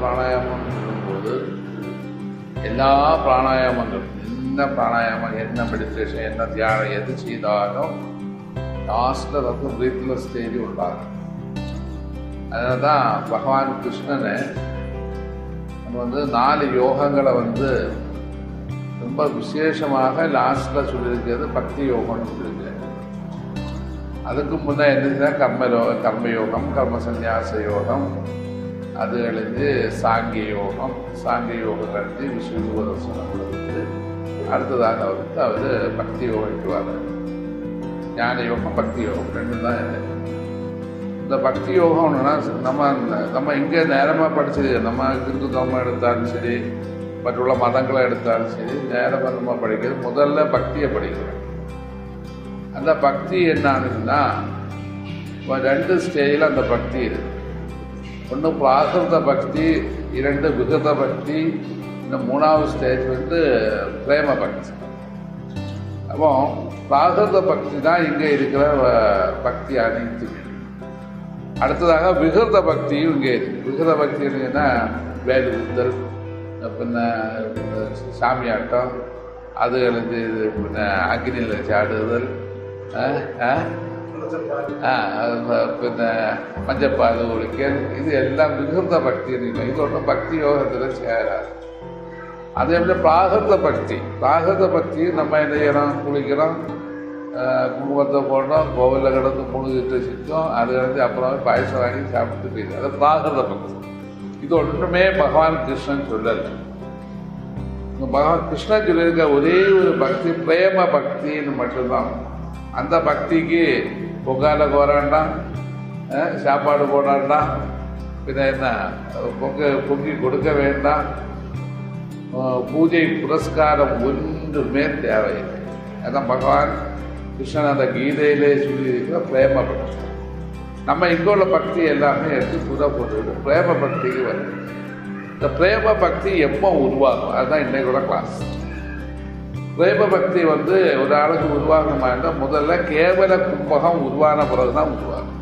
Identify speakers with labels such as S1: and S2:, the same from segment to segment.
S1: பிராணாயாமம் சொல்லும்போது எல்லா பிராணாயாமங்களும் என்ன பிராணாயாமம் என்ன மெடிடேஷன் என்ன தியானம் எது செய்தாலும் லாஸ்ட்டில் வந்து பிரீத்லெஸ் ஸ்டேஜ் உண்டாகும் அதனால தான் பகவான் கிருஷ்ணனை நம்ம வந்து நாலு யோகங்களை வந்து ரொம்ப விசேஷமாக லாஸ்ட்டில் சொல்லியிருக்கிறது பக்தி யோகம்னு சொல்லியிருக்காரு அதுக்கு முன்னே என்னதுன்னா கர்ம யோ- கர்ம யோகம் கர்ம சந்நியாச யோகம் அது கழிஞ்சு சாங்கிய யோகம் சாங்கிய யோகம் கழிஞ்சு விஸ்வ தர்சனம் கொடுத்து அடுத்ததாக வந்து அவர் பக்தி யோகிக்கு வர்றார் ஞான யோகம் பக்தி யோகம் ரெண்டும் தான் இது இந்த பக்தி யோகம்னா நம்ம நம்ம இங்கே நேரமாக படிச்சது நம்ம இந்து தர்மம் எடுத்தாலும் சரி மற்றுள்ள மதங்களை எடுத்தாலும் சரி நேரமாக நம்ம படிக்கிறது முதல்ல பக்தியை படிக்கிறோம் அந்த பக்தி என்னானுன்னா இப்போ ரெண்டு ஸ்டேஜில் அந்த பக்தி இருக்கு ஒன்று பிராகிருத பக்தி இரண்டு விகிருத பக்தி இந்த மூணாவது ஸ்டேஜ் வந்து பிரேம பக்தி அப்போ பிராகிருத பக்தி தான் இங்கே இருக்கிற அஹ், பக்தி அனைத்துமே அடுத்ததாக விகிருத பக்தியும் இங்கே இருக்கு விகிருத பக்தி என்னன்னா வேலு குத்தல் பின்ன சாமியாட்டம் அது வந்து இது பின்ன அக்னியில் சாடுதல் அஹ், அஹ், அஹ், அது பின்ன மஞ்சப்பால் ஒழிக்கல் இது எல்லாம் விகிருத பக்தி இருக்கு. இது ஒன்றும் பக்தி யோகத்தில் சேராது அதே மாதிரி பிராகிருத பக்தி பிராகிருத பக்தி நம்ம என்ன செய்யறோம் குளிக்கிறோம் ஆஹ் குங்குமத்தை போடுறோம் கோவிலில் கிடந்து முழுகிட்டு சுத்தம் அது கிடந்து அப்புறம் பாயசம் வாங்கி சாப்பிட்டு போயிடுது அது பிராகிருத பக்தி இது ஒன்றுமே பகவான் கிருஷ்ணன் சொல்லலை இந்த பகவான் கிருஷ்ணன் சொல்லியிருக்க ஒரே ஒரு பக்தி பிரேம பக்தின்னு மட்டும்தான் அந்த பக்திக்கு பொங்கால கோராண்டாம் அஹ் சாப்பாடு போடாண்டாம் பின்ன என்ன பொங்க பொங்கி கொடுக்க வேண்டாம் அஹ் பூஜை புரஸ்காரம் ஒன்றுமே தேவையில்லை அதான் பகவான் கிருஷ்ணன் அந்த கீதையிலே சொல்லியிருக்கிற பிரேம பக்தி நம்ம இங்கே உள்ள பக்தி எல்லாமே எடுத்து புத போட்டு பிரேம பக்திக்கு வருது இந்த பிரேம பக்தி எப்போ உருவாகும் அதுதான் இன்னைக்கோட கிளாஸ் பிரேம பக்தி வந்து ஒரு ஆளுக்கு உருவாகணுமா இருந்தால் முதல்ல கேவல கும்பகம் உருவான பிறகு தான் உருவாகும்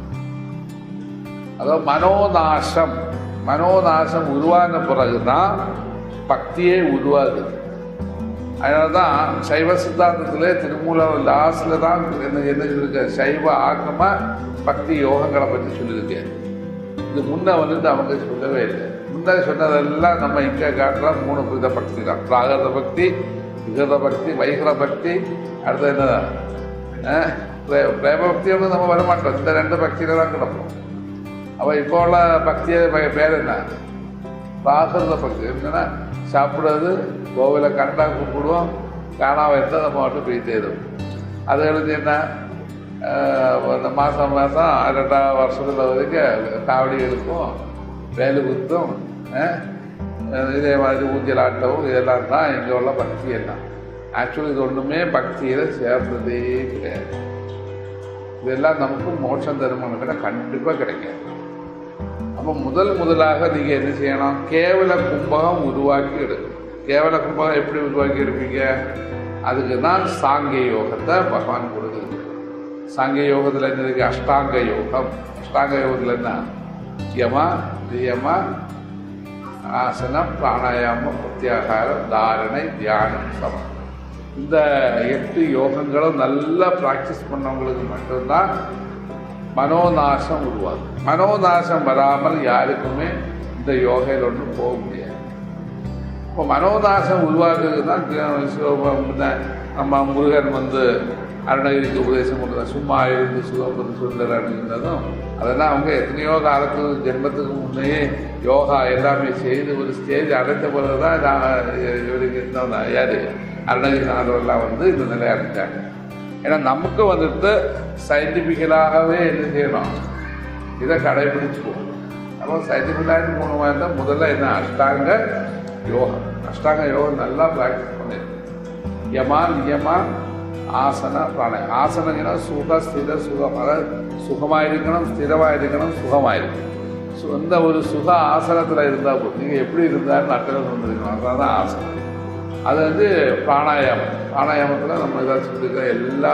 S1: அதாவது மனோநாசம் மனோநாசம் உருவான பிறகு தான் பக்தியே உருவாகுது அதனால தான் சைவ சித்தாந்தத்திலே திருமூலர் லாஸ்டில் தான் என்ன என்ன சொல்லியிருக்க சைவ ஆக்கமாக பக்தி யோகங்களை பற்றி சொல்லியிருக்கேன் இது முன்ன வந்துட்டு அவங்க சொல்லவே இல்லை முன்ன சொன்னதெல்லாம் நம்ம இங்கே காட்டுற மூணு வித பக்தி தான் பிராகிருத பக்தி விகிருத பக்தி வைகிர பக்தி அடுத்தது என்னதான் அஹ், பிரே- பிரேம பக்தி ஒன்று நம்ம வரமாட்டோம் இந்த ரெண்டு பக்தியில தான் கிடப்போம் அப்போ இப்போ உள்ள பக்திய பே- பேர் என்ன பிராகிருத பக்தி என்னன்னா சாப்பிடுறது கோவில கண்டா கூப்பிடுவோம் காணாம இருந்தால் நம்ம மட்டும் போய் தேடும் அது எழுதி என்ன ஆஹ் இந்த மாதம் மாதம் ரெண்டாம் வருஷத்தில் வரைக்கும் காவடி எடுக்கும் வேலு குத்தும் ஆஹ் இதே மாதிரி ஊஞ்சல் ஆட்டவும் இதெல்லாம் தான் இங்கே உள்ள பக்தி எல்லாம் ஆக்சுவலி இது ஒன்றுமே பக்தியில் சேர்ந்ததே கிடையாது இதெல்லாம் நமக்கு மோட்சம் தருமானு கண்டிப்பாக கிடைக்காது அப்போ முதல் முதலாக நீங்கள் என்ன செய்யணும் கேவல கும்பகம் உருவாக்கி எடுக்கணும் கேவல கும்பகம் எப்படி உருவாக்கி எடுப்பீங்க அதுக்கு தான் சாங்கிய யோகத்தை பகவான் கொடுக்குது சாங்கிய யோகத்தில் என்ன இருக்கு அஷ்டாங்க யோகம் அஷ்டாங்க யோகத்தில் என்ன யமா நியமா ஆசனம் பிராணாயாமம் பிரத்யாகாரம் தாரணை தியானம் சமம் இந்த எட்டு யோகங்களும் நல்லா ப்ராக்டிஸ் பண்ணவங்களுக்கு மட்டும்தான் மனோநாசம் உருவாகும் மனோநாசம் வராமல் யாருக்குமே இந்த யோகையில் ஒன்றும் போக முடியாது இப்போ மனோநாசம் உருவாக்குறது தான் தி- சிவபெருமான் முன்ன நம்ம முருகன் வந்து அருணகிரிக்கு உபதேசம் பண்ணுறது சும்மா இருந்து சுகப்பது சுந்தர் அப்படிங்கிறதும் அதெல்லாம் அவங்க எத்தனையோ காலத்துக்கு ஜென்மத்துக்கு முன்னையே யோகா எல்லாமே செய்து ஒரு ஸ்டேஜ் அடைந்த பிறகு தான் நான் இவருக்கு இருந்தவங்க யார் அருணகிரிநாதரெல்லாம் வந்து இந்த நிலையை அடைஞ்சாங்க ஏன்னா நமக்கு வந்துட்டு சயின்டிஃபிக்கலாகவே என்ன செய்யணும் இதை கடைபிடிச்சுக்குவோம் அப்போ சயின்டிஃபிக்கலாக போகணுமா இருந்தால் முதல்ல என்ன அஷ்டாங்க யோகம் அஷ்டாங்க யோகம் நல்லா ப்ராக்டிஸ் பண்ணிருக்கோம் யமா நியமா ஆசன பிராணாயம் ஆசனங்கன்னா சுக ஸ்திர சுகம் அதாவது சுகமாக இருக்கணும் ஸ்திரமாக இருக்கணும் சுகமாக இருக்கணும் ஸோ இந்த ஒரு சுக ஆசனத்தில் இருந்தால் போதும் நீங்கள் எப்படி இருந்தாலும் நட்டத்தில் வந்துருக்கணும் அதுதான் தான் ஆசனம் அது வந்து பிராணாயாமம் பிராணாயாமத்தில் நம்ம இதாக சொல்லியிருக்கிற எல்லா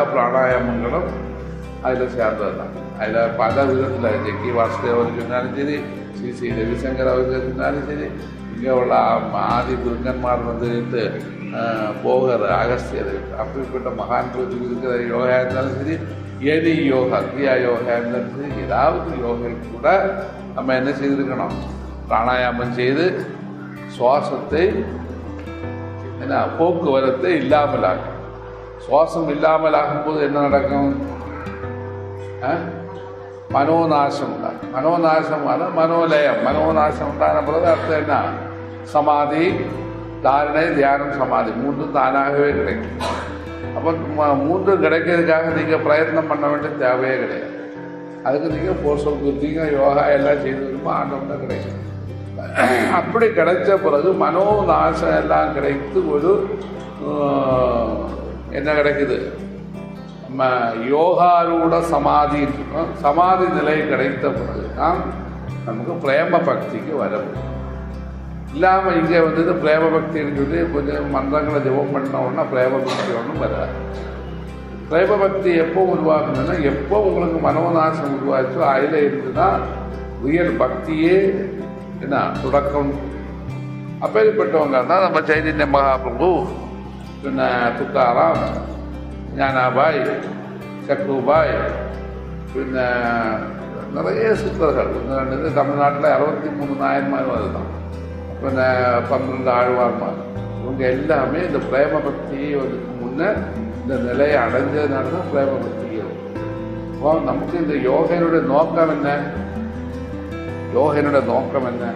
S1: பிராணாயாமங்களும் அதில் சேர்ந்தது தான் அதில் பல விதத்தில் ஜெக்கி வாசுதேவன் சொன்னாலும் சரி ஸ்ரீ ஸ்ரீ ரவிசங்கர் அவர் இருந்தாலும் சரி இங்கே உள்ள ஆ- ஆதி குருங்கன்மார் வந்துட்டு ஆஹ், போகர் அகஸ்தியர் அப்படிப்பட்ட மகான்கள் இருக்கிற யோகா இருந்தாலும் சரி எரி யோகா கிரியா யோகா இருந்தாலும் சரி ஏதாவது யோகா கூட நம்ம என்ன செய்திருக்கணும் பிராணாயாமம் செய்து சுவாசத்தை என்ன போக்குவரத்தை இல்லாமலாகும் சுவாசம் இல்லாமல் ஆகும்போது என்ன நடக்கும் ஆ? மனோநாசம் உண்டாகும் மனோநாசமான மனோலயம் மனோநாசம் உண்டான பிறகு அர்த்தம் என்ன சமாதி தாரணை தியானம் சமாதி மூன்றும் தானாகவே கிடைக்கும் அப்போ ம- மூன்றும் கிடைக்கிறதுக்காக நீங்கள் பிரயத்னம் பண்ண வேண்டிய தேவையே கிடையாது அதுக்கு நீங்கள் போர்சல் குத்திங்க யோகா எல்லாம் செய்து ஆண்டவன் தான் கிடைக்கும் அப்படி கிடைச்ச பிறகு மனோநாசம் எல்லாம் கிடைத்து ஒரு ஆஹ், என்ன கிடைக்குது நம்ம யோகாரூட சமாதி இருக்கும் சமாதி நிலை கிடைத்த பிறகு தான் நமக்கு பிரேம பக்திக்கு வர முடியும் இல்லாமல் இங்கே வந்துட்டு பிரேம பக்தின்னு சொல்லி கொஞ்சம் மந்திரங்களை ஜெபம் பண்ண உடனே பிரேம பக்தி ஒன்றும் வராது பிரேம பக்தி எப்போ உருவாகுதுன்னா எப்போ உங்களுக்கு மனோநாசம் உருவாச்சோ அதில் இருந்து தான் ரியல் பக்தியே என்ன தொடக்கம் அப்பேற்பட்டவங்க தான் நம்ம சைதன்ய மகாபிரபு பின்ன துக்காராம் ஞானாபாய் சக்குபாய் பின்ன நிறைய சித்தர்கள் ஒன்று ரெண்டு தமிழ்நாட்டில் அறுபத்தி மூணு நாயன்மார் அதுதான் பின்ன பன்னெண்டு ஆழ்வார்மார் இவங்க எல்லாமே இந்த பிரேம பக்தியை அதுக்கு முன்னே இந்த நிலையை அடைஞ்சதுனால தான் பிரேம பக்தியே வரும். அப்போ நமக்கு இந்த யோகனுடைய நோக்கம் என்ன யோகனுடைய நோக்கம் என்ன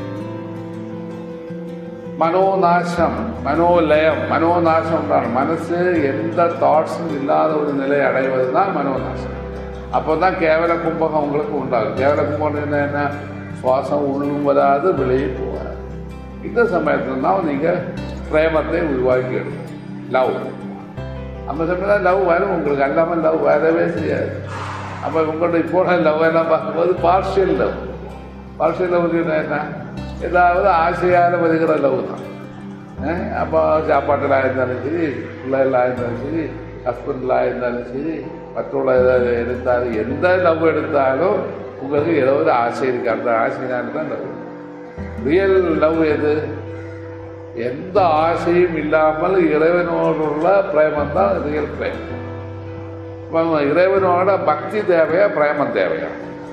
S1: மனோநாசம் மனோலயம் மனோநாசம் தான் மனசு எந்த தாட்ஸும் இல்லாத ஒரு நிலை அடைவது தான் மனோநாசம் அப்போ தான் கேவல கும்பகம் உங்களுக்கு உண்டாகும் கேவல கும்பகம் என்ன என்ன சுவாசம் உள்ளும் வராது வெளியே போகாது இந்த சமயத்தில் தான் நீங்கள் பிரேமத்தை உருவாக்கி எடுக்கும் லவ் அந்த சமயம் லவ் வரும் உங்களுக்கு அல்லாமல் லவ் வரவே செய்யாது அப்போ உங்களுடைய போன லவ் எல்லாம் பார்க்கும்போது பார்ஷியல் லவ் பார்ஷியல் லவ் என்ன ஏதாவது ஆசையால் வருகிற லவ் தான் அஹ் அப்போ சாப்பாட்டில் இருந்தாலும் சரி பிள்ளைகளாக இருந்தாலும் சரி ஹஸ்பண்டில் இருந்தாலும் சரி மற்றவங்கள ஏதாவது எடுத்தாலும் எந்த லவ் எடுத்தாலும் உங்களுக்கு ஏதோ ஒரு ஆசை இருக்குது அந்த ஆசையினால தான் லவ் ரியல் லவ் எது எந்த ஆசையும் இல்லாமல் இறைவனோடு உள்ள பிரேமம் தான் ரியல் பிரேமம் அப்ப இறைவனோட பக்தி தேவையா பிரேமம் தேவையா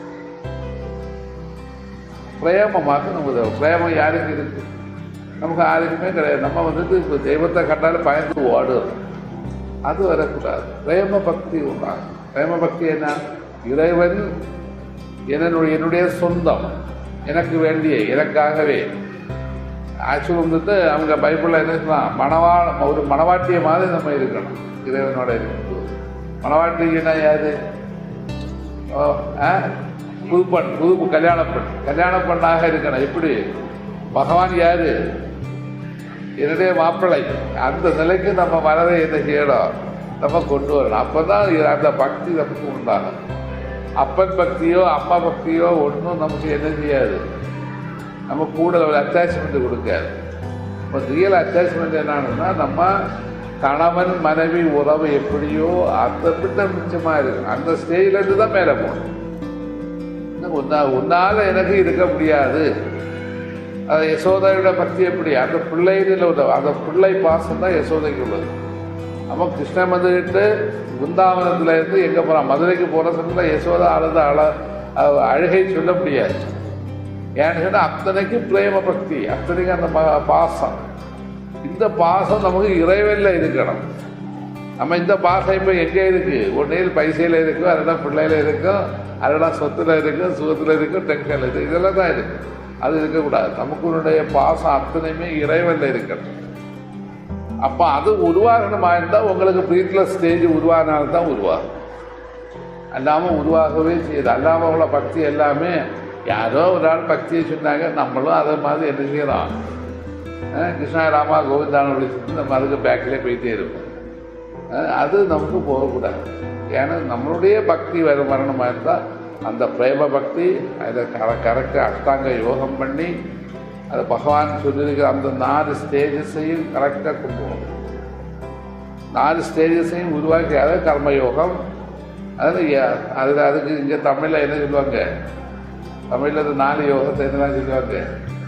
S1: பிரேமமாக நமக்கு தேவை. பிரேமம் யாருக்கு இருக்கு நமக்கு யாருக்குமே கிடையாது நம்ம வந்துட்டு இப்போ தெய்வத்தை கண்டாலும் பயந்து ஓடுறோம் அது வரக்கூடாது பிரேம பக்தி உண்டாகும் பிரேம பக்தி என்ன இறைவன் என்னுடைய என்னுடைய சொந்தம் எனக்கு வேண்டிய எனக்காகவே ஆக்சுவல் வந்துட்டு அவங்க பைபிளில் என்ன சொல்லலாம் மணவா ஒரு மணவாட்டிய மாதிரி நம்ம இருக்கணும் இறைவனோட இருக்கும்போது மணவாட்டினா யாரு ஓ ஆ புது பெண் புது கல்யாண பெண் கல்யாண பெண்ணாக இருக்கணும் எப்படி பகவான் யாரு என்னுடைய மாப்பிள்ளை அந்த நிலைக்கு நம்ம மனதை என்ன செய்யணும் நம்ம கொண்டு வரணும் அப்போ தான் அந்த பக்தி நமக்கு உண்டாகும் அப்பன் பக்தியோ அம்மா பக்தியோ ஒன்றும் நமக்கு என்ன செய்யாது நம்ம கூட ஒரு அட்டாச்மெண்ட் கொடுக்காது இப்போ ரியல் அட்டாச்மெண்ட் என்னன்னா நம்ம கணவன் மனைவி உறவு எப்படியோ அதை விட்ட மிச்சமாக இருக்கும் அந்த ஸ்டேஜ்லேருந்து தான் மேலே போகணும் இன்னும் உன்னா உன்னால் எனக்கு இருக்க முடியாது அது யசோதையோட பக்தி எப்படி அந்த பிள்ளைகளில் உள்ள அந்த பிள்ளை பாசம் தான் யசோதைக்கு உள்ளது அப்போ கிருஷ்ணன் வந்துக்கிட்டு பிருந்தாவனத்துல இருந்து எங்கே போகிறான் மதுரைக்கு போகிற சமயத்தில் யசோதா அழுத அழ அவ அழுகை சொல்ல முடியாது ஏன்னு சொன்னால் அத்தனைக்கு பிரேம பக்தி அத்தனைக்கு அந்த ம- பாசம் இந்த பாசம் நமக்கு இறைவனில் இருக்கணும் நம்ம இந்த பாசம் இப்போ எங்கே இருக்கு ஒன்றையில் பைசையில் இருக்கும் அதெல்லாம் பிள்ளையில இருக்கும் அதெல்லாம் சொத்துல இருக்கும் சுகத்தில் இருக்கும் டெங்கல் இருக்கு இதெல்லாம் தான் இருக்கு அது இருக்கக்கூடாது நமக்குடைய பாசம் அத்தனையுமே இறைவனில் இருக்கணும் அப்போ அது உருவாகணுமா இருந்தால் உங்களுக்கு வீட்டில் ஸ்டேஜ் உருவானால்தான் உருவாகும் அல்லாமல் உருவாகவே செய்யுது அல்லாமல் உள்ள பக்தி எல்லாமே யாரோ ஒரு ஆள் பக்தியை சொன்னாங்க நம்மளும் அதை மாதிரி என்ன செய்யலாம் அஹ் கிருஷ்ணா ராமா கோவிந்தான விழிச்சு நம்ம அதுக்கு பேக்கிலே போயிட்டே இருப்போம் அஹ் அது நமக்கு போகக்கூடாது ஏன்னா நம்மளுடைய பக்தி வர வரணுமா இருந்தால் அந்த பிரேம பக்தி அதை கர கரெக்டாக அஷ்டாங்க யோகம் பண்ணி அது பகவான் சொல்லியிருக்கிற அந்த நாலு ஸ்டேஜஸையும் கரெக்டாக கொண்டு போகணும் நாலு ஸ்டேஜஸையும் உருவாக்கி அதை கர்மயோகம் அதில் அதில் அதுக்கு இங்கே தமிழில் என்ன சொல்லுவாங்க தமிழ்ல இது நாலு யோகத்தை என்னலாம் சொல்லுவாங்க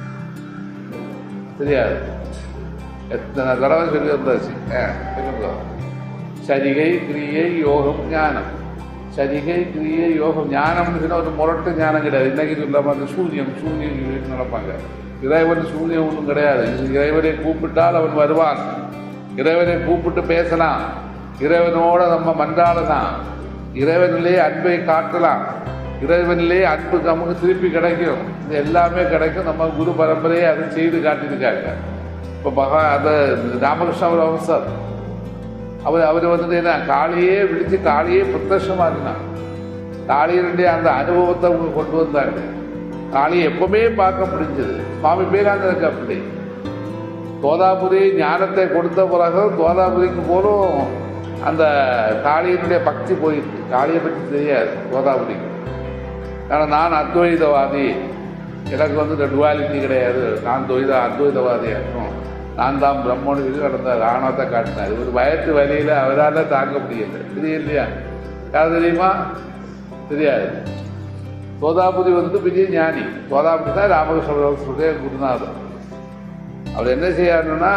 S1: தெரியாது எத்தனை தடவை சொல்லி வந்தாச்சு ஆ, சொல்லுங்க சரிகை கிரியை யோகம் ஞானம் சரிகை கிரியை யோகம் ஞானம்னு சொன்னா ஒரு முரட்டு ஞானம் கிடையாது இன்னைக்கு சொல்லாம அந்த சூன்யம் சூன்யம் சொல்லிட்டு நடப்பாங்க இறைவன் சூன்யம் ஒன்றும் கிடையாது இது இறைவனை கூப்பிட்டால் அவன் வருவான் இறைவனை கூப்பிட்டு பேசலாம் இறைவனோட நம்ம மன்றாடலாம் இறைவனிலே அன்பை காட்டலாம் இறைவனிலே அன்பு நமக்கு திருப்பி கிடைக்கும் இது எல்லாமே கிடைக்கும் நம்ம குரு பரம்பரையை அதை செய்து காட்டியிருக்காங்க இப்போ மகா அந்த ராமகிருஷ்ண அவசர் அவர் அவர் வந்துட்டு என்ன காளியே விழிச்சு காளியே பிரத்யட்சமாக இருந்தான் காளியனுடைய அந்த அனுபவத்தை அவங்க கொண்டு வந்தாங்க காளியை எப்பவுமே பார்க்க முடிஞ்சது சுவாமி பேராங்க அப்படி தோதாபுரி ஞானத்தை கொடுத்த பிறகு தோதாபுரிக்கு போலும் அந்த காளியினுடைய பக்தி போயிருக்கு காளியை பற்றி தெரியாது தோதாபுரிக்கு ஆனால் நான் அத்வைதவாதி எனக்கு வந்து இந்த டுவாலிட்டி கிடையாது நான் துவைத அத்வைதவாதியாக இருக்கும் நான் தான் பிரம்மன்னு சொல்லி நடந்த ராணத்தை காட்டினார் ஒரு வயத்து வழியில் அவரால் தாங்க முடியல தெரியும் இல்லையா யார் தெரியுமா தெரியாது தோதாபுரி வந்து பெரிய ஞானி தோதாபுரி தான் ராமகிருஷ்ணனுடைய குருநாதர் அவர் என்ன செய்யாருன்னா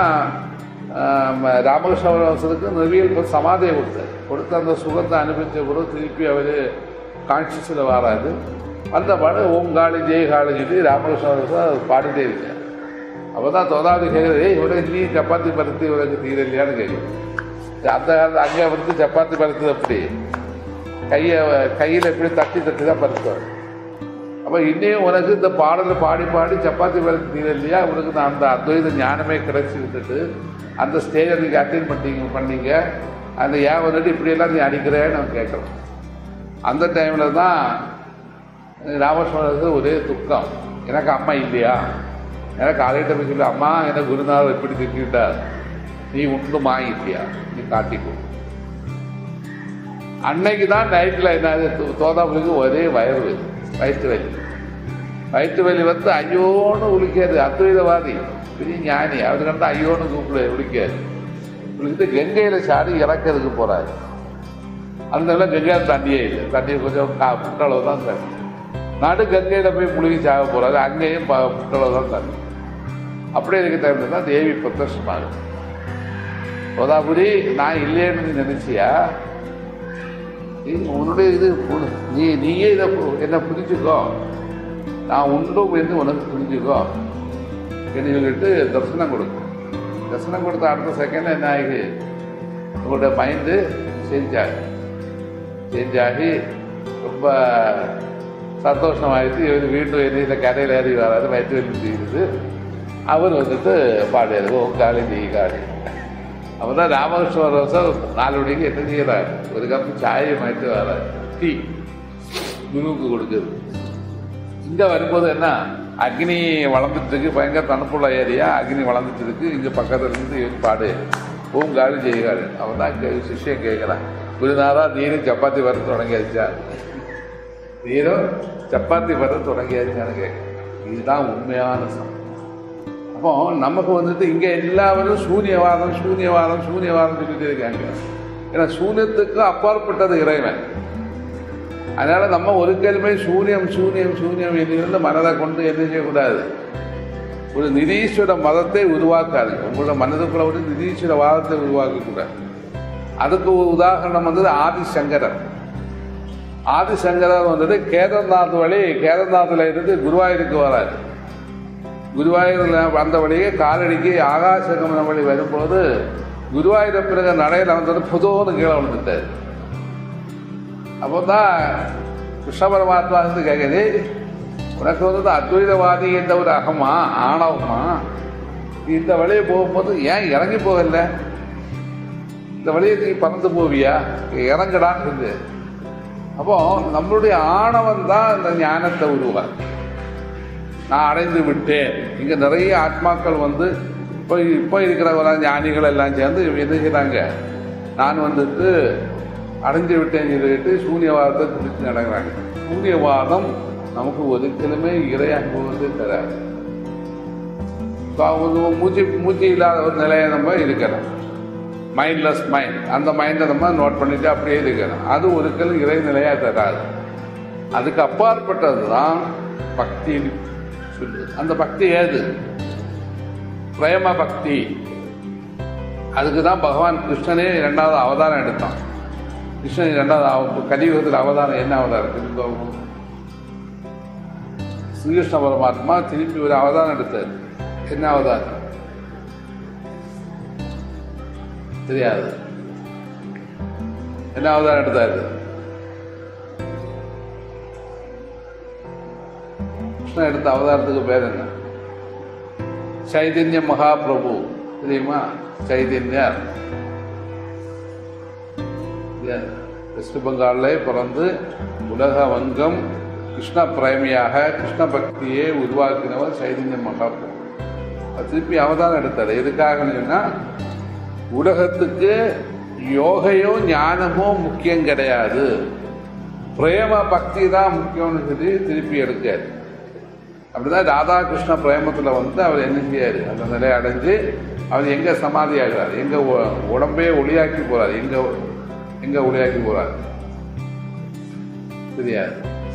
S1: ராமகிருஷ்ணவரசருக்கு நிறுவியல் சமாதியை கொடுத்தார் கொடுத்து அந்த சுகத்தை அனுபவிச்ச கூட திருப்பி அவர் கான்சியஸில் வராது அந்த பாடு ஓம் காளி ஜெய காளி சொல்லி ராமகிருஷ்ணவரசர் பாடிட்டே இருக்கார் அப்போ தான் தோதாபுரி கேட்குறது ஏய் இவனுக்கு நீ சப்பாத்தி பருத்து இவனுக்கு தீரலையான்னு கேட்குது அந்த காலத்து அங்கே வந்து சப்பாத்தி பருத்து அப்படி கையை கையில் எப்படி தட்டி தட்டி தான் பருத்துவார் அப்போ இன்னையும் உனக்கு இந்த பாடலை பாடி பாடி சப்பாத்தி பருத்து தீர இல்லையா உனக்கு நான் அந்த அத்வைத ஞானமே கிடைச்சி விட்டுட்டு அந்த ஸ்டேஜை நீங்கள் அட்டைன் பண்ணிங்க பண்ணீங்க அந்த ஏன் வந்துட்டு இப்படியெல்லாம் நீ அடிக்கிறேன்னு அவன் கேட்குறான் அந்த டைமில் தான் ராமகிருஷ்ணனுக்கு ஒரே துக்கம் எனக்கு அம்மா இல்லையா எனக்கு ஆலையிட்ட போய் சொல்லி அம்மா எனக்கு குருநாதர் இப்படி திட்டார் நீ ஒன்றுமா இல்லையா நீ காட்டிக்கோ அன்னைக்கு தான் நைட்டில் என்னது தோ- தோதாபுரிக்கு ஒரே வயறு வலி வயிற்று வலி வயிற்று வலி வந்து ஐயோன்னு உளிக்காது அத்வைதவாதி பெரிய ஞானி அவர் கண்டா ஐயோன்னு கூப்பிடு உளிக்காது உளிக்கிட்டு கங்கையில் சாடி இறக்கிறதுக்கு போறாரு அந்த நேரம் கங்கையில் தண்ணியே இல்லை தண்ணி கொஞ்சம் கா புட்டளவு தான் தண்ணி நடு கங்கையில் போய் முழுகி சாக போறாரு அங்கேயும் ப- புட்டளவு தான் தண்ணி அப்படியே இருக்க டைம்ல தான் தேவி பிரத்யட்சமாகுது கோதாபுரி நான் இல்லையேன்னு நீ நினைச்சியா நீ உன்னுடைய இது உன்- நீ நீயே இதை பு- என்னை புரிஞ்சுக்கோ நான் உண்டும் என்று உனக்கு புரிஞ்சுக்கோ என்று சொல்லிட்டு தரிசனம் கொடுக்கும் தரிசனம் கொடுத்த அடுத்த செகண்ட் என்ன ஆகி உங்களுடைய மைண்டு சேஞ்ச் ஆகி சேஞ்ச் ஆகி ரொம்ப சந்தோஷமாயிடுச்சு இவர் வீட்டு வெளியில கரையில் ஏறி வராது வயிற்று வெளி தீருது அவர் வந்துட்டு பாடியாரு ஓ காளி நீ காளி அவர் தான் ராமகிருஷ்ணர் நாலு மணிக்கு என்ன செய்யறாரு ஒரு கப்பு சாயம் ஆயிட்டு வராரு டீ குருவுக்கு கொடுக்குது இங்க வரும்போது என்ன அக்னி வளர்ந்துட்டு இருக்கு பயங்கர தணுப்புள்ள ஏரியா அக்னி வளர்ந்துட்டு இருக்கு இங்க பக்கத்துல இருந்து இவன் பாடு பூங்காடு ஜெயகாடு அவன் தான் கே- சிஷ்யன் கேட்கிறான் குருநாதா நீரும் சப்பாத்தி வர தொடங்கியாச்சா நீரும் சப்பாத்தி வர தொடங்கியாச்சான்னு கேட்க இதுதான் உண்மையான சம் அப்போ நமக்கு வந்துட்டு இங்க எல்லாரும் சூன்யவாதம் சூன்யவாதம் சூன்யவாதம் சொல்லிட்டு இருக்காங்க ஏன்னா சூன்யத்துக்கு அப்பாற்பட்டது இறைவன் அதனால நம்ம ஒரு கேள்வி சூன்யம் சூன்யம் சூன்யம் என்று மனதை கொண்டு என்ன செய்யக்கூடாது ஒரு நிரீஸ்வர மதத்தை உருவாக்காது உங்களோட மனதுக்குள்ள ஒரு நிரீஸ்வர வாதத்தை உருவாக்கக்கூடாது அதுக்கு ஒரு உதாரணம் வந்தது ஆதிசங்கரர் ஆதிசங்கரர் வந்துட்டு கேதார்நாத் வழி கேதார்நாத்தில் இருந்து குருவாயூருக்கு வராரு குருவாயூரில் வந்த வழியே காலடிக்கு ஆகாசகமன வழி வரும்போது குருவாயூர பிறகு நடையில் வந்துட்டு புதோன்னு கீழே விழுந்துட்டார் அப்போ தான் கிருஷ்ண பரமாத்மா வந்து கேட்குது உனக்கு வந்து அத்வைதவாதி என்ற ஒரு அகமா ஆணவமா நீ இந்த வழியை போகும்போது ஏன் இறங்கி போகல இந்த வழியை நீ பறந்து போவியா இறங்கடான்னு சொல்லு அப்போ நம்மளுடைய ஆணவம் தான் இந்த ஞானத்தை உருவாக்கு நான் அடைந்து விட்டேன் இங்க நிறைய ஆத்மாக்கள் வந்து இப்போ இப்போ இருக்கிறவங்க ஞானிகள் எல்லாம் சேர்ந்து என்ன செய்றாங்க நான் வந்துட்டு அடைஞ்சு விட்டேன்னு சொல்லிட்டு சூன்யவாதத்தை குறித்து நடக்கிறாங்க சூன்யவாதம் நமக்கு ஒதுக்கலுமே இறை அனுபவத்தை தராது இப்போ ஒரு மூச்சு மூச்சு இல்லாத ஒரு நிலையை நம்ம இருக்கிறோம் மைண்ட்லெஸ் மைண்ட் அந்த மைண்டை நம்ம நோட் பண்ணிட்டு அப்படியே இருக்கிறோம் அது ஒதுக்கல் இறை நிலையாக தராது அதுக்கு அப்பாற்பட்டது தான் பக்தின்னு சொல்லு அந்த பக்தி ஏது பிரேம பக்தி அதுக்கு தான் பகவான் கிருஷ்ணனே இரண்டாவது அவதாரம் எடுத்தான் கிருஷ்ணன் இரண்டாவது அவ- கலியுகத்தில் அவதாரம் என்ன அவதாரம் திரும்ப ஸ்ரீகிருஷ்ண பரமாத்மா திருப்பி ஒரு அவதாரம் எடுத்தார் என்ன அவதாரம் தெரியாது என்ன அவதாரம் எடுத்தாரு கிருஷ்ணன் எடுத்த அவதாரத்துக்கு பேர் என்ன சைதன்ய மகாபிரபு தெரியுமா சைதன்யர் இது வெஸ்ட் பெங்கால்லே பிறந்து உலக வங்கம் கிருஷ்ண பிரேமியாக கிருஷ்ண பக்தியை உருவாக்கினவர் சைதன்ய மகாபிரபு அது திருப்பி அவதாரம் எடுத்தார் எதுக்காகன்னு சொன்னா உலகத்துக்கு யோகையோ ஞானமோ முக்கியம் கிடையாது பிரேம பக்தி தான் முக்கியம்னு சொல்லி திருப்பி எடுக்காரு அப்படிதான் ராதாகிருஷ்ண பிரேமத்தில் வந்து அவர் என்ன செய்யாரு அந்த நிலையை அடைஞ்சு அவர் எங்க சமாதி ஆகிறார் எங்க உ- உடம்பே ஒளியாக்கி போறாரு எங்க எங்க ஒளியாக்கி போறாரு தெரியாது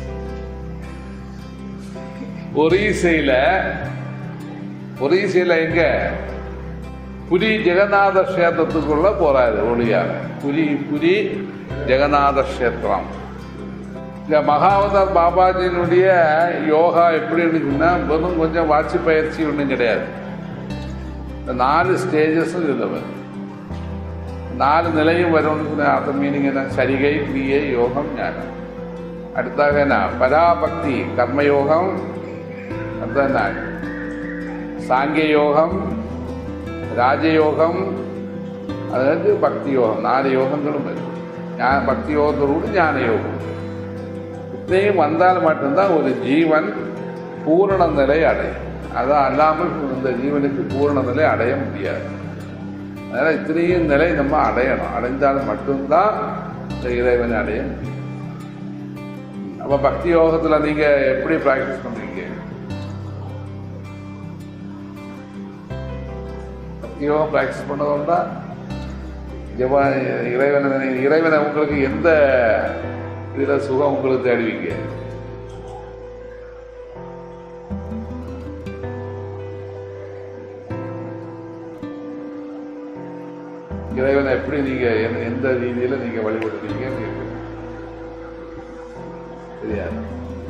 S1: ஒரீசையில ஒரீசையில எங்க புரி ஜெகநாத கஷேத்திரத்துக்குள்ள போறாரு ஒளியாக புரி புரி ஜெகநாத கஷேத்திரம் இந்த மகாவதார் பாபாஜியினுடைய யோகா எப்படி இருந்துச்சுன்னா வெறும் கொஞ்சம் வாட்சி பயிற்சி ஒன்றும் கிடையாது இந்த நாலு ஸ்டேஜஸும் இதில் வரும் நாலு நிலையும் வரும்னு சொன்ன அர்த்தம் மீனிங் என்ன சரிகை கிரியை யோகம் ஞானம் அடுத்தாக என்ன பராபக்தி கர்மயோகம் அடுத்த என்ன சாங்கிய யோகம் ராஜயோகம் அதாவது பக்தி யோகம் நாலு யோகங்களும் இருக்கு ஞா- பக்தி யோகத்தோடு ஞான யோகம் இத்தனையும் வந்தால் மட்டும்தான் ஒரு ஜீவன் பூரண நிலை அடையும் அதான் அல்லாமல் இந்த ஜீவனுக்கு பூரண நிலை அடைய முடியாது அதனால இத்தனையும் நிலை நம்ம அடையணும் அடைந்தால் மட்டும்தான் இந்த இறைவனை அடைய முடியும் அப்ப பக்தி யோகத்துல நீங்க எப்படி பிராக்டிஸ் பண்றீங்க பக்தி யோகம் பிராக்டிஸ் பண்ணதோம்னா ஜப இறைவனை நினை- இறைவனை உங்களுக்கு எந்த இதுல சுகம் உங்களுக்கு தேடுவீங்க இறைவனை எப்படி நீங்க எந்த- எந்த ரீதியில நீங்க வழிபடுறீங்க தெரியாது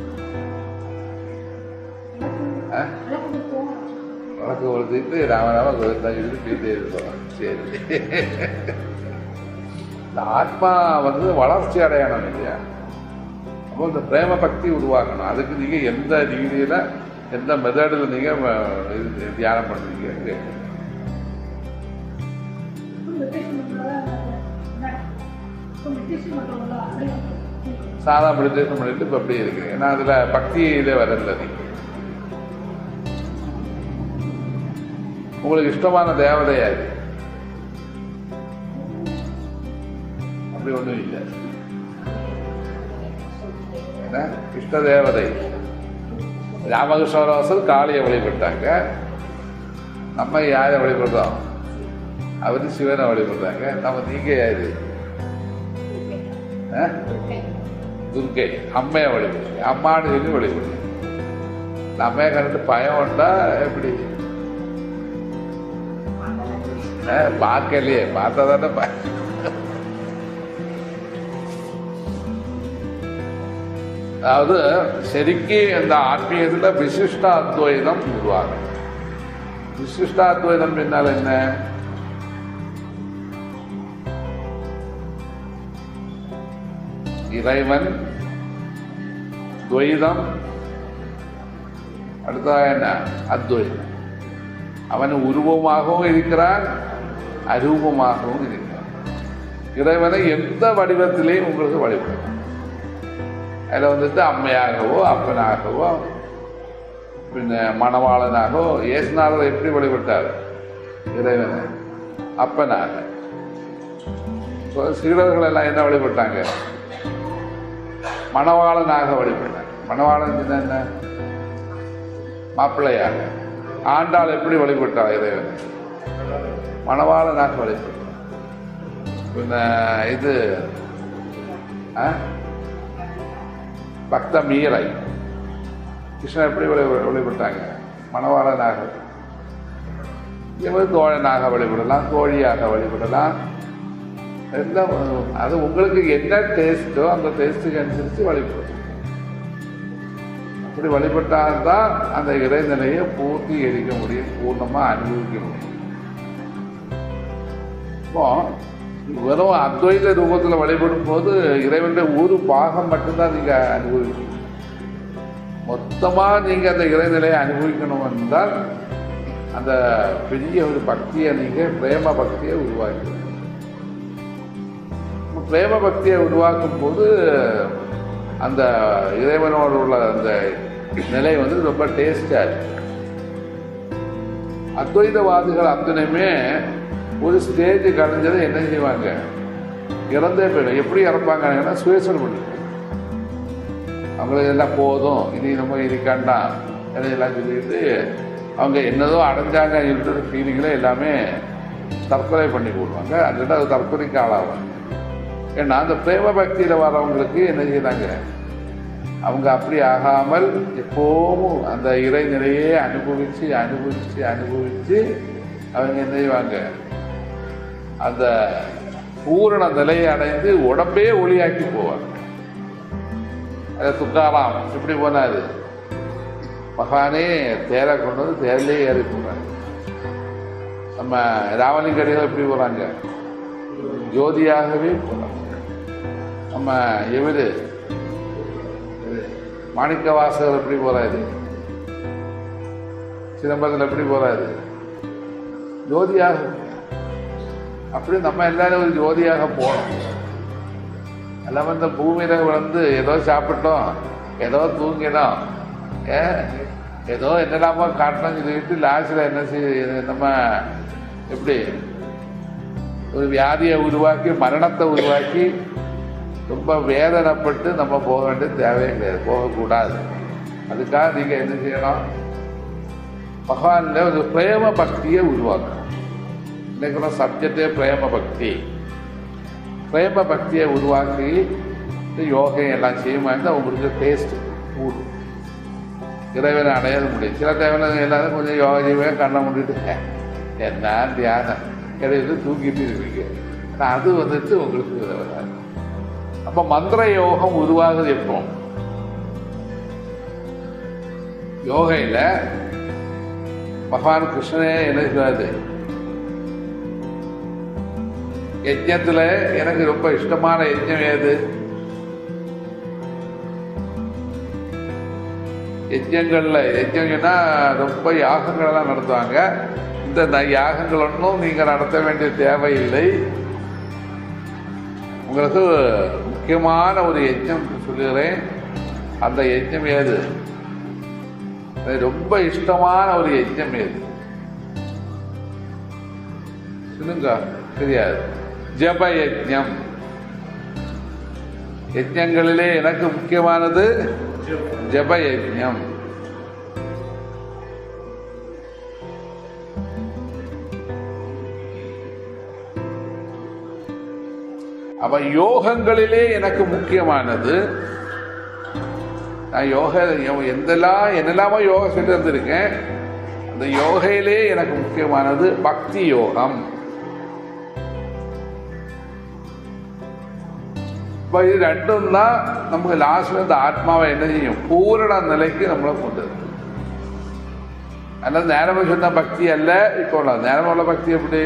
S1: ஆ? வழக்கு கொடுத்துட்டு ராமராம கோவிந்தா சொல்லி போயிட்டே இருப்போம் சரி இந்த ஆத்மா வந்து வளர்ச்சி அடையணும் இல்லையா அப்போ இந்த பிரேம பக்தி உருவாக்கணும் அதுக்கு நீங்க எந்த ரீதியில எந்த மெத்தடில் நீங்க அஹ், இது தியானம் பண்றீங்க கேட்கணும். சாதா மெடிடேஷன் பண்ணிட்டு இப்போ அப்படியே இருக்கிறீங்க ஏன்னா அதுல பக்தியிலே வரல நீங்க உங்களுக்கு இஷ்டமான தேவதை யாரு அப்படி ஒண்ணும் இல்லை என்ன இஷ்ட தேவதை ராமகிருஷ்ணவாசல் காளியை வழிபட்டாங்க நம்ம யாரை வழிபடுறோம் அவரு சிவனை வழிபடுறாங்க நம்ம நீங்க யாரு ஆ? துர்க்கை அம்மையை வழிபடுறீங்க அம்மானு சொல்லி வழிபடுறீங்க இந்த அம்மையை கண்டுட்டு பயம் உண்டா எப்படி ஆ, பார்க்கலையே பார்த்தா தானே ப- அதாவது ശരിക്ക് இந்த ஆத்மீயத்துல விசிஷ்ட அத்வைதம் உருவாகும் விசிஷ்ட அத்வைதம் பின்னால் என்ன இறைவன் துவைதம் அடுத்ததாக என்ன அத்வைதம் அவன் உருவமாகவும் இருக்கிறான் அரூபமாகவும் இருக்கிறான் இறைவனை எந்த வடிவத்திலேயும் உங்களுக்கு வழிபடலாம் அதில் வந்துட்டு அம்மையாகவோ அப்பனாகவோ பின்ன மணவாளனாகவோ இயேசுநாதர் எப்படி வழிபட்டார் இறைவனை அப்பனாக இப்போ சீடர்கள் எல்லாம் என்ன வழிபட்டாங்க மணவாளனாக வழிபட்டாங்க மணவாளன் சொன்னா என்ன மாப்பிள்ளையாக ஆண்டாள் எப்படி வழிபட்டாள் இறைவனை மணவாளனாக வழிபட்டார் பின்ன இது ஆ? பக்த மீரை கிருஷ்ணன் எப்படி வழி வழிபட்டாங்க மணவாளனாக இவர் தோழனாக வழிபடலாம் தோழியாக வழிபடலாம் எல்லாம் அது உங்களுக்கு என்ன டேஸ்ட்டோ அந்த டேஸ்ட்டுக்கு அனுசரித்து வழிபடும் அப்படி வழிபட்டால்தான் அந்த இறைநிலையை பூர்த்தி எரிக்க முடியும் பூர்ணமாக அனுபவிக்க முடியும் இப்போ வெறும் அத்வைத ரூபத்தில் வழிபடும் போது இறைவனுடைய ஒரு பாகம் மட்டும்தான் நீங்கள் அனுபவிக்கணும் மொத்தமாக நீங்கள் அந்த இறைநிலையை அனுபவிக்கணும் என்றால் அந்த பெரிய ஒரு பக்தியை நீங்கள் பிரேம பக்தியை உருவாக்கணும் பிரேம பக்தியை உருவாக்கும் போது அந்த இறைவனோடு உள்ள அந்த நிலை வந்து ரொம்ப டேஸ்டாக இருக்கு அத்வைதவாதிகள் அத்தனையுமே ஒரு ஸ்டேஜ் கலைஞ்சதை என்ன செய்வாங்க இறந்தே போயிடும் எப்படி இறப்பாங்கன்னா சுயசல் பண்ணி அவங்களுக்கு எல்லாம் போதும் இனி நம்ம இருக்காண்டாம் எல்லாம் சொல்லிட்டு அவங்க என்னதோ அடைஞ்சாங்க சொல்லிட்டு ஃபீலிங்கில் எல்லாமே தற்கொலை பண்ணி போடுவாங்க அதுக்கிட்ட அது தற்கொலைக்கு ஆளாவாங்க ஏன்னா அந்த பிரேம பக்தியில் வரவங்களுக்கு என்ன செய்யறாங்க அவங்க அப்படி ஆகாமல் எப்போவும் அந்த இறைநிலையே அனுபவித்து அனுபவித்து அனுபவித்து அவங்க என்ன செய்வாங்க அந்த பூரண நிலையை அடைந்து உடம்பே ஒளியாக்கி போவாங்க அதை துக்காராம் இப்படி போனாரு மகானே தேரை கொண்டு வந்து தேரிலே ஏறி போனாங்க நம்ம ராவலிங்கடிகள் எப்படி போகிறாங்க ஜோதியாகவே போகிறாங்க நம்ம எவரு மாணிக்க வாசகர் எப்படி போறாரு சிதம்பரத்தில் எப்படி போறாரு ஜோதியாக அப்படி நம்ம எல்லாரும் ஒரு ஜோதியாக போனோம் எல்லாமே இந்த பூமியில வந்து ஏதோ சாப்பிட்டோம் ஏதோ தூங்கினோம் ஏ ஏதோ என்னடாமோ காட்டணும்னு சொல்லிட்டு லாஸ்ட்ல என்ன செய்ய நம்ம எப்படி ஒரு வியாதியை உருவாக்கி மரணத்தை உருவாக்கி ரொம்ப வேதனைப்பட்டு நம்ம போக வேண்டிய தேவையே கிடையாது போகக்கூடாது அதுக்காக நீங்கள் என்ன செய்யணும் பகவானில் ஒரு பிரேம பக்தியை உருவாக்கணும் இன்னைக்கு சப்ஜெக்டே பிரேம பக்தி பிரேம பக்தியை உருவாக்கி யோகை எல்லாம் செய்யுமா இருந்தால் உங்களுக்கு டேஸ்ட் கூடும் இறைவனை அடைய முடியும் சில தேவையான எல்லாரும் கொஞ்சம் யோகா செய்வேன் கண்ணை முடிட்டு என்ன தியானம் இடையில தூங்கிட்டு இருக்கீங்க ஆனால் அது வந்துட்டு உங்களுக்கு வராது அப்ப மந்திர யோகம் உருவாகுது எப்போ யோகையில பகவான் கிருஷ்ணனே என்ன சொல்றாரு யஜ்யத்துல எனக்கு ரொம்ப இஷ்டமான யஜ்யம் ஏது யஜ்யங்கள்ல யஜ்யம்னா ரொம்ப யாகங்களெல்லாம் நடத்துவாங்க இந்த ந- யாகங்கள் ஒன்றும் நீங்க நடத்த வேண்டிய தேவையில்லை உங்களுக்கு முக்கியமான ஒரு யஜ்ஞம் சொல்லுகிறேன் அந்த யஜ்ஞம் ஏது எனக்கு ரொம்ப இஷ்டமான ஒரு யஜ்ஞம் ஏது சொல்லுங்க தெரியாது ஜப யஜ்ஞம் யஜ்ஞங்களிலே எனக்கு முக்கியமானது ஜப யஜ்ஞம் அப்ப யோகங்களிலே எனக்கு முக்கியமானது நான் யோக எந்தெல்லாம் என்னெல்லாமோ யோகா சொல்லி வந்திருக்கேன் அந்த யோகையிலே எனக்கு முக்கியமானது பக்தி யோகம் இப்போ இது ரெண்டும் தான் நமக்கு லாஸ்ட்ல இந்த ஆத்மாவை என்ன செய்யும் பூரண நிலைக்கு நம்மளை கொண்டு வரும். அதனால நேரமே சொன்ன பக்தி அல்ல இப்போ உள்ள நேரம் உள்ள பக்தி எப்படி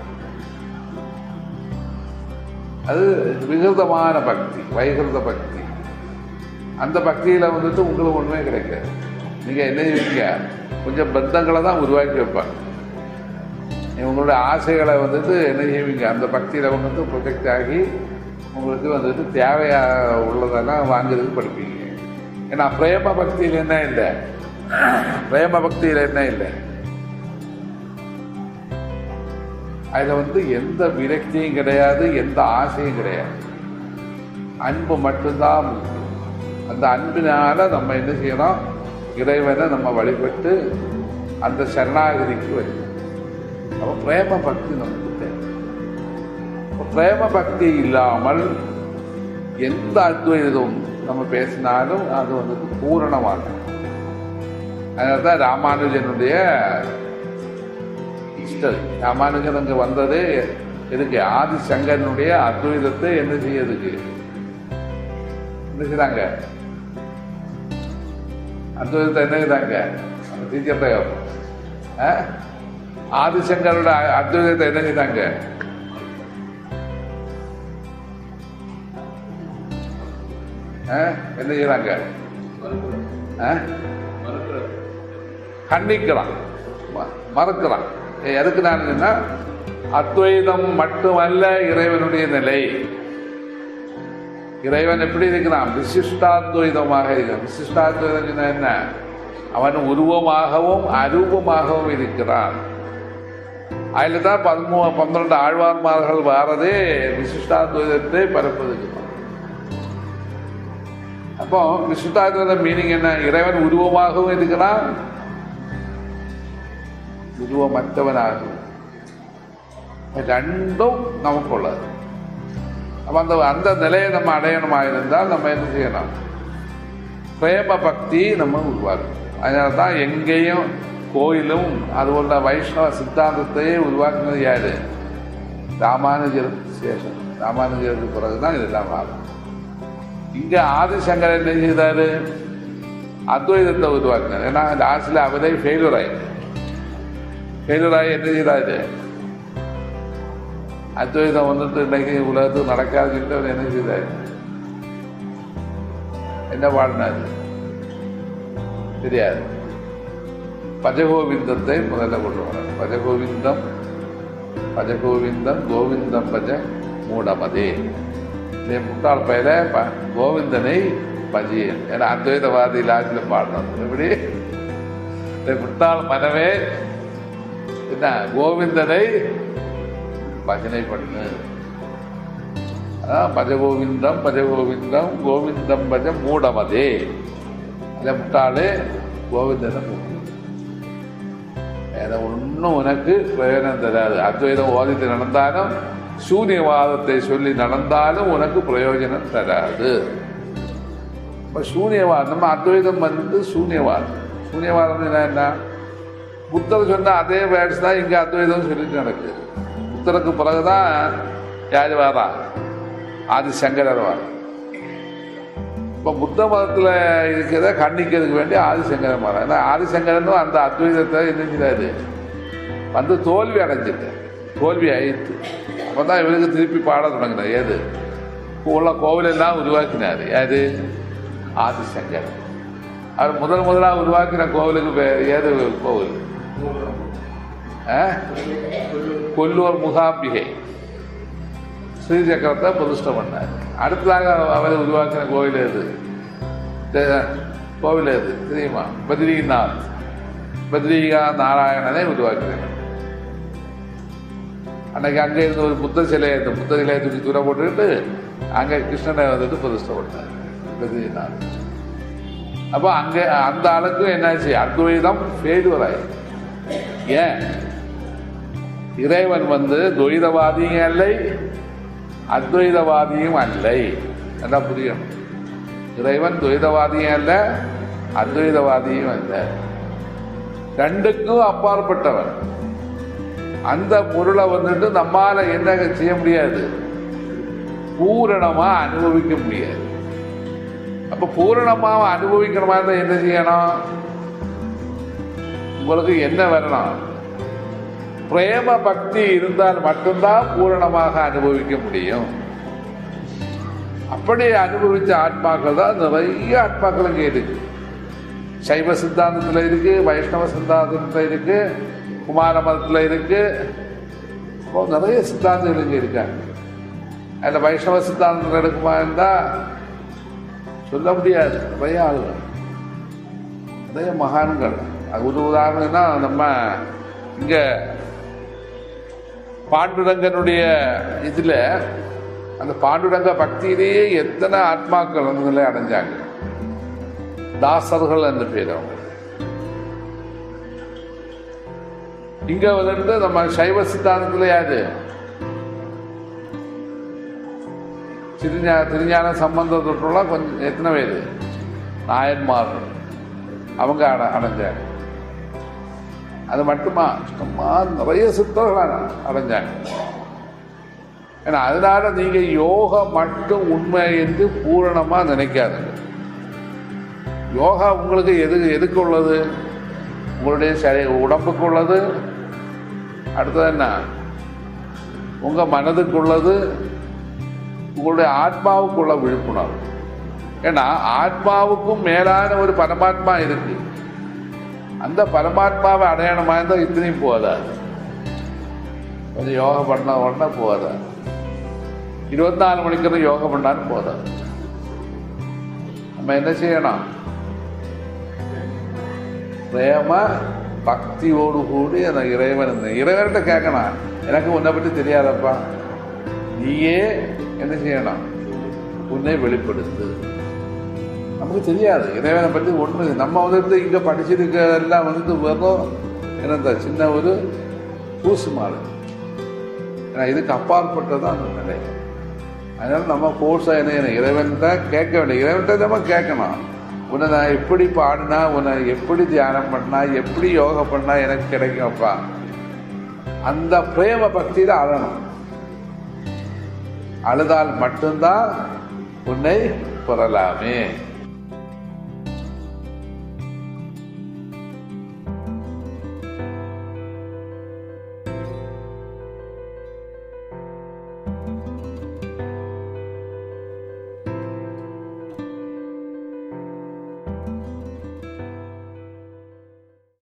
S1: அது விகிருதமான பக்தி வைகிருத பக்தி அந்த பக்தியில் வந்துட்டு உங்களுக்கு ஒன்றுமே கிடைக்காது நீங்கள் என்ன செய்வீங்க கொஞ்சம் பந்தங்களை தான் உருவாக்கி வைப்பாங்க நீங்க உங்களுடைய ஆசைகளை வந்துட்டு என்ன செய்வீங்க அந்த பக்தியில் வந்துட்டு ப்ரொஜெக்ட் ஆகி உங்களுக்கு வந்துட்டு தேவையா உள்ளதெல்லாம் வாங்குறதுக்கு படிப்பீங்க ஏன்னா பிரேம பக்தியில் என்ன இல்லை பிரேம பக்தியில் என்ன இல்லை அதில் வந்து எந்த விரக்தியும் கிடையாது எந்த ஆசையும் கிடையாது அன்பு மட்டும்தான் முக்கியம். அந்த அன்பினால நம்ம என்ன செய்யணும் இறைவனை நம்ம வழிபட்டு அந்த சரணாகதிக்கு வரும் அப்போ பிரேம பக்தி நமக்கு தேவை அப்ப பிரேம பக்தி இல்லாமல் எந்த அத்வைதம் நம்ம பேசினாலும் அது வந்துட்டு பூரணமாக அதனால தான் ராமானுஜனுடைய ஹிஸ்டரி ராமானுஜன் அங்கே வந்தது எதுக்கு ஆதிசங்கரனுடைய அத்வைதத்தை என்ன செய்யறதுக்கு என்ன செய்றாங்க அத்வைதத்தை என்ன செய்றாங்க டீச்சர் ஆதிசங்கரோட அத்வைதத்தை என்ன செய்றாங்க ஆ? என்ன செய்றாங்க ஆ? கண்டிக்கிறான் ம- மறுக்கிறான் ஏ, எதுக்கு நான் அத்வைதம் மட்டுமல்ல இறைவனுடைய நிலை இறைவன் எப்படி இருக்கிறான் விசிஷ்டாத்வைதமாக இருக்கிறான் விசிஷ்டாத்வைதம் சொன்னா என்ன அவன் உருவமாகவும் அரூபமாகவும் இருக்கிறான் அதில் தான் பதிமூ பன்னிரண்டு ஆழ்வார்மார்கள் வாரதே விசிஷ்டாத்வைதத்தை பரப்புவதுக்கு தான். அப்போ விசிஷ்டாத்வைத மீனிங் என்ன இறைவன் உருவமாகவும் இருக்கிறான் உருவமற்றவனாகவும் ரெண்டும் நமக்குள்ளது அப்போ அந்த அந்த நிலையை நம்ம அடையணுமாக இருந்தால் நம்ம என்ன செய்யணும் பிரேம பக்தி நம்ம உருவாக்கணும் அதனால தான் எங்கேயும் கோயிலும் அதுபோல வைஷ்ணவ சித்தாந்தத்தையே உருவாக்குனது யாரு ராமானுஜர் சேஷன் ராமானுஜருக்கு பிறகு தான் இதெல்லாம் ஆகும் இங்கே ஆதிசங்கர் என்ன செய்தாரு அத்வைதத்தை உருவாக்கினார் ஏன்னா லாஸ்ட்ல அவரே ஃபெயிலூர் ஆயிடுச்சு ஃபெயிலூர் ஆகி என்ன செய்தாரு அத்வைதம் வந்துட்டு இன்னைக்கு உலகத்துக்கு நடக்காது சொல்லிட்டு அவர் என்ன செய்தார் என்ன பாடினார் தெரியாது பஜகோவிந்தத்தை முதல்ல கொண்டு வரார் பஜகோவிந்தம் பஜகோவிந்தம் கோவிந்தம் பஜ மூடமதே இதே முட்டாள் பயில ப கோவிந்தனை பஜியன் ஏன்னா அத்வைதவாதி லாஜில் பாடணும் எப்படி இந்த முட்டாள் மனமே என்ன கோவிந்தனை பஜனை பண்ணு அதான் பஜகோவிந்தம் பஜகோவிந்தம் கோவிந்தம் பஜ மூடமதே இல்லை முட்டாளே கோவிந்தனை மூடு வேற ஒன்றும் உனக்கு பிரயோஜனம் தராது அத்வைதம் ஓதித்து நடந்தாலும் சூன்யவாதத்தை சொல்லி நடந்தாலும் உனக்கு பிரயோஜனம் தராது இப்போ சூன்யவாதம் நம்ம அத்வைதம் வந்து சூன்யவாதம் சூன்யவாதம் என்ன புத்தர் சொன்ன அதே வேர்ட்ஸ் தான் இங்கே அத்வைதம் சொல்லிட்டு நடக்குது புத்தருக்கு பிறகுதான் யார் வாரா ஆதி சங்கரர் வாரா இப்போ புத்த மதத்தில் இருக்கிறத கண்டிக்கிறதுக்கு வேண்டி ஆதிசங்கரன் வர ஏன்னா ஆதிசங்கரனும் அந்த அத்வைதத்தை என்ன செய்றாரு வந்து தோல்வி அடைஞ்சிட்டு தோல்வி ஆயிடுச்சு அப்போ தான் இவருக்கு திருப்பி பாட தொடங்கினார் ஏது உள்ள கோவிலெல்லாம் உருவாக்கினார் யாரு ஆதிசங்கரன் அவர் முதல் முதலாக உருவாக்கின கோவிலுக்கு பேர் ஏது கோவில் ஆ? கொல்லூர் முகாம்பிகை ஸ்ரீ சக்கரத்தை பிரதிஷ்டை பண்ணார் அடுத்ததாக அவர் உருவாக்கின கோவில் எது தெ- கோவில் எது தெரியுமா பத்ரிநாத் பத்ரிகா நாராயணனை உருவாக்கினார் அன்னைக்கு அங்கே இருந்த ஒரு புத்த சிலையை இந்த புத்த சிலையை தூக்கி தூர போட்டுக்கிட்டு அங்கே கிருஷ்ணனை வந்துட்டு பிரதிஷ்டை பண்ணார் பத்ரிநாத் அப்போ அங்கே அந்த ஆளுக்கும் என்னாச்சு அத்வைதம் ஃபெயிலுவர் ஆயிடுச்சு ஏன் இறைவன் வந்து துவைதவாதியும் இல்லை அத்வைதவாதியும் அல்லை நல்லா புரியணும் இறைவன் துவைதவாதியும் அல்ல அத்வைதவாதியும் அல்ல ரெண்டுக்கும் அப்பாற்பட்டவன் அந்த பொருளை வந்துட்டு நம்மால என்ன செய்ய முடியாது பூரணமா அனுபவிக்க முடியாது அப்ப பூரணமா அனுபவிக்கணுமா இருந்தா என்ன செய்யணும் உங்களுக்கு என்ன வரணும் பிரேம பக்தி இருந்தால் மட்டும்தான் பூரணமாக அனுபவிக்க முடியும் அப்படி அனுபவிச்ச ஆத்மாக்கள் தான் நிறைய ஆத்மாக்கள் இங்கே இருக்கு சைவ சித்தாந்தத்தில் இருக்கு வைஷ்ணவ சித்தாந்தத்தில் இருக்கு குமார மதத்தில் இருக்கு இப்போ நிறைய சித்தாந்தங்கள் இங்கே இருக்காங்க அதில் வைஷ்ணவ சித்தாந்தத்தில் எடுக்குமா இருந்தால் சொல்ல முடியாது நிறைய ஆளுகள் நிறைய மகான்கள் அது ஒரு உதாரணம்னா நம்ம இங்கே பாண்டுரங்கனுடைய இதுல அந்த பாண்டுரங்க பக்தியிலேயே எத்தனை ஆத்மாக்கள் அந்த நிலை அடைஞ்சாங்க தாசர்கள் அந்த பேர் அவங்க இங்க வந்துட்டு நம்ம சைவ சித்தாந்தத்துல யாரு திருஞா திருஞான சம்பந்தம் தொற்றுலாம் கொஞ்சம் எத்தனை பேர் நாயன்மார்கள் அவங்க அட அடைஞ்சாங்க அது மட்டுமா சும்மா நிறைய சித்தர்களை அடைஞ்சாங்க ஏன்னா அதனால நீங்க யோகா மட்டும் உண்மை என்று பூரணமா நினைக்காதுங்க யோகா உங்களுக்கு எது எதுக்கு உள்ளது உங்களுடைய சரி உடம்புக்கு உள்ளது அடுத்தது என்ன உங்க மனதுக்கு உள்ளது உங்களுடைய ஆத்மாவுக்குள்ள விழிப்புணர்வு ஏன்னா ஆத்மாவுக்கும் மேலான ஒரு பரமாத்மா இருக்கு அந்த பரமாத்மாவை அடையணுமா இருந்தால் இத்தனையும் போதாது கொஞ்சம் யோகா பண்ண உடனே போதாது இருபத்தி நாலு மணிக்கு யோகா பண்ணாலும் போதாது நம்ம என்ன செய்யணும் பிரேம பக்தியோடு கூடி அந்த இறைவன் இந்த இறைவன்கிட்ட கேட்கணும் எனக்கு உன்னை பற்றி தெரியாதப்பா நீயே என்ன செய்யணும் உன்னை வெளிப்படுத்து நமக்கு தெரியாது இறைவனை பற்றி ஒன்று நம்ம வந்து இங்கே படிச்சிருக்கிறதெல்லாம் வந்து வெறும் என்னந்த சின்ன ஒரு பூசு மாடு ஏன்னா இதுக்கு அப்பாற்பட்டதான் அந்த நிலை அதனால நம்ம கோர்ஸாக என்ன இறைவன்கிட்ட கேட்க வேண்டிய இறைவன்கிட்ட நம்ம கேட்கணும் உன்னை நான் எப்படி பாடினா உன்னை எப்படி தியானம் பண்ணா எப்படி யோகா பண்ணா எனக்கு கிடைக்கும்ப்பா அந்த பிரேம பக்தியில அழணும் அழுதால் மட்டும்தான் உன்னை பெறலாமே